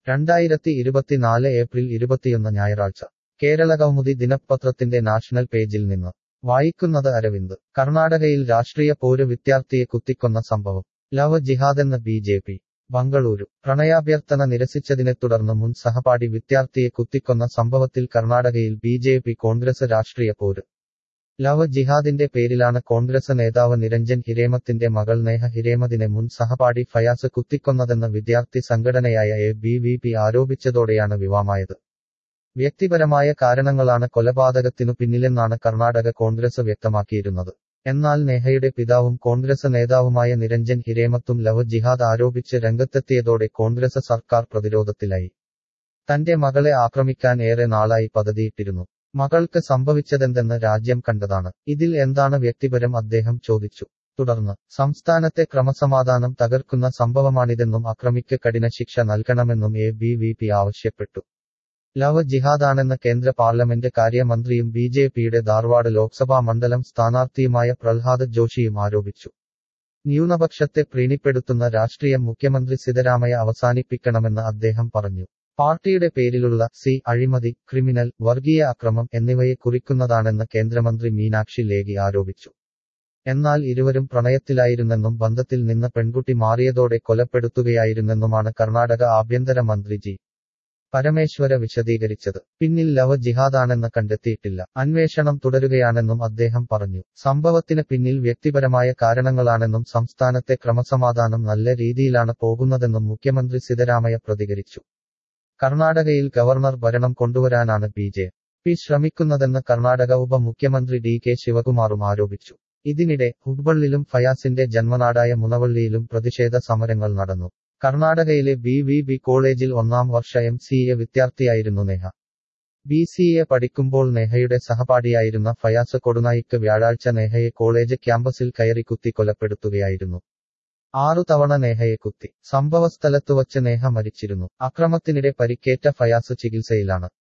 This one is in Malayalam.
രണ്ടായിരത്തി ഇരുപത്തിനാല് ഏപ്രിൽ ഇരുപത്തിയൊന്ന് ഞായറാഴ്ച കേരള കൗമുദി ദിനപത്രത്തിന്റെ നാഷണൽ പേജിൽ നിന്ന് വായിക്കുന്നത് അരവിന്ദ് കർണാടകയിൽ രാഷ്ട്രീയ പോര് വിദ്യാർത്ഥിയെ കുത്തിക്കൊന്ന സംഭവം ലവ് ജിഹാദെന്ന് ബി ജെ പി ബംഗളൂരു പ്രണയാഭ്യർത്ഥന നിരസിച്ചതിനെ തുടർന്ന് മുൻ സഹപാഠി വിദ്യാർത്ഥിയെ കുത്തിക്കൊന്ന സംഭവത്തിൽ കർണാടകയിൽ ബി ജെ പി കോൺഗ്രസ് രാഷ്ട്രീയ പോര് ലവ് ജിഹാദിന്റെ പേരിലാണ് കോൺഗ്രസ് നേതാവ് നിരഞ്ജൻ ഹിരേമത്തിന്റെ മകൾ നേഹ ഹിരേമതിനെ മുൻ സഹപാഠി ഫയാസ് കുത്തിക്കൊന്നതെന്ന് വിദ്യാർത്ഥി സംഘടനയായ എ ബി വി പി ആരോപിച്ചതോടെയാണ് വിവാമായത് വ്യക്തിപരമായ കാരണങ്ങളാണ് കൊലപാതകത്തിനു പിന്നിലെന്നാണ് കർണാടക കോൺഗ്രസ് വ്യക്തമാക്കിയിരുന്നത് എന്നാൽ നെഹയുടെ പിതാവും കോൺഗ്രസ് നേതാവുമായ നിരഞ്ജൻ ഹിരേമത്തും ലവ് ജിഹാദ് ആരോപിച്ച് രംഗത്തെത്തിയതോടെ കോൺഗ്രസ് സർക്കാർ പ്രതിരോധത്തിലായി തന്റെ മകളെ ആക്രമിക്കാൻ ഏറെ നാളായി പദ്ധതിയിട്ടിരുന്നു മകൾക്ക് സംഭവിച്ചതെന്തെന്ന് രാജ്യം കണ്ടതാണ് ഇതിൽ എന്താണ് വ്യക്തിപരം അദ്ദേഹം ചോദിച്ചു തുടർന്ന് സംസ്ഥാനത്തെ ക്രമസമാധാനം തകർക്കുന്ന സംഭവമാണിതെന്നും അക്രമിക്ക് കഠിന ശിക്ഷ നൽകണമെന്നും എ ബി വി പി ആവശ്യപ്പെട്ടു ലവ് ജിഹാദാണെന്ന് കേന്ദ്ര പാർലമെന്റ് കാര്യമന്ത്രിയും ബി ജെ പിയുടെ ധാർവാഡ് ലോക്സഭാ മണ്ഡലം സ്ഥാനാർത്ഥിയുമായ പ്രഹ്ലാദ് ജോഷിയും ആരോപിച്ചു ന്യൂനപക്ഷത്തെ പ്രീണിപ്പെടുത്തുന്ന രാഷ്ട്രീയം മുഖ്യമന്ത്രി സിദ്ധരാമയ്യ അവസാനിപ്പിക്കണമെന്ന് അദ്ദേഹം പറഞ്ഞു പാർട്ടിയുടെ പേരിലുള്ള സി അഴിമതി ക്രിമിനൽ വർഗീയ അക്രമം എന്നിവയെ കുറിക്കുന്നതാണെന്ന് കേന്ദ്രമന്ത്രി മീനാക്ഷി ലേഖി ആരോപിച്ചു എന്നാൽ ഇരുവരും പ്രണയത്തിലായിരുന്നെന്നും ബന്ധത്തിൽ നിന്ന് പെൺകുട്ടി മാറിയതോടെ കൊലപ്പെടുത്തുകയായിരുന്നെന്നുമാണ് കർണാടക ആഭ്യന്തര മന്ത്രി ജി പരമേശ്വര വിശദീകരിച്ചത് പിന്നിൽ ലവ് ജിഹാദാണെന്ന് കണ്ടെത്തിയിട്ടില്ല അന്വേഷണം തുടരുകയാണെന്നും അദ്ദേഹം പറഞ്ഞു സംഭവത്തിന് പിന്നിൽ വ്യക്തിപരമായ കാരണങ്ങളാണെന്നും സംസ്ഥാനത്തെ ക്രമസമാധാനം നല്ല രീതിയിലാണ് പോകുന്നതെന്നും മുഖ്യമന്ത്രി സിദ്ധരാമയ്യ പ്രതികരിച്ചു കർണാടകയിൽ ഗവർണർ ഭരണം കൊണ്ടുവരാനാണ് ബി ജെ പി ശ്രമിക്കുന്നതെന്ന് കർണാടക ഉപമുഖ്യമന്ത്രി ഡി കെ ശിവകുമാറും ആരോപിച്ചു ഇതിനിടെ ഹുബ്ബള്ളിലും ഫയാസിന്റെ ജന്മനാടായ മുനവള്ളിയിലും പ്രതിഷേധ സമരങ്ങൾ നടന്നു കർണാടകയിലെ ബി വി ബി കോളേജിൽ ഒന്നാം വർഷ എം സി എ വിദ്യാർത്ഥിയായിരുന്നു നേഹ ബി സി എ പഠിക്കുമ്പോൾ നേഹയുടെ സഹപാഠിയായിരുന്ന ഫയാസ് കൊടുനായിക്ക് വ്യാഴാഴ്ച നേഹയെ കോളേജ് ക്യാമ്പസിൽ കയറി കുത്തി കൊലപ്പെടുത്തുകയായിരുന്നു ആറു തവണ നേഹയെ കുത്തി സംഭവസ്ഥലത്ത് വച്ച് നേഹ മരിച്ചിരുന്നു അക്രമത്തിനിടെ പരിക്കേറ്റ ഫയാസ് ചികിത്സയിലാണ്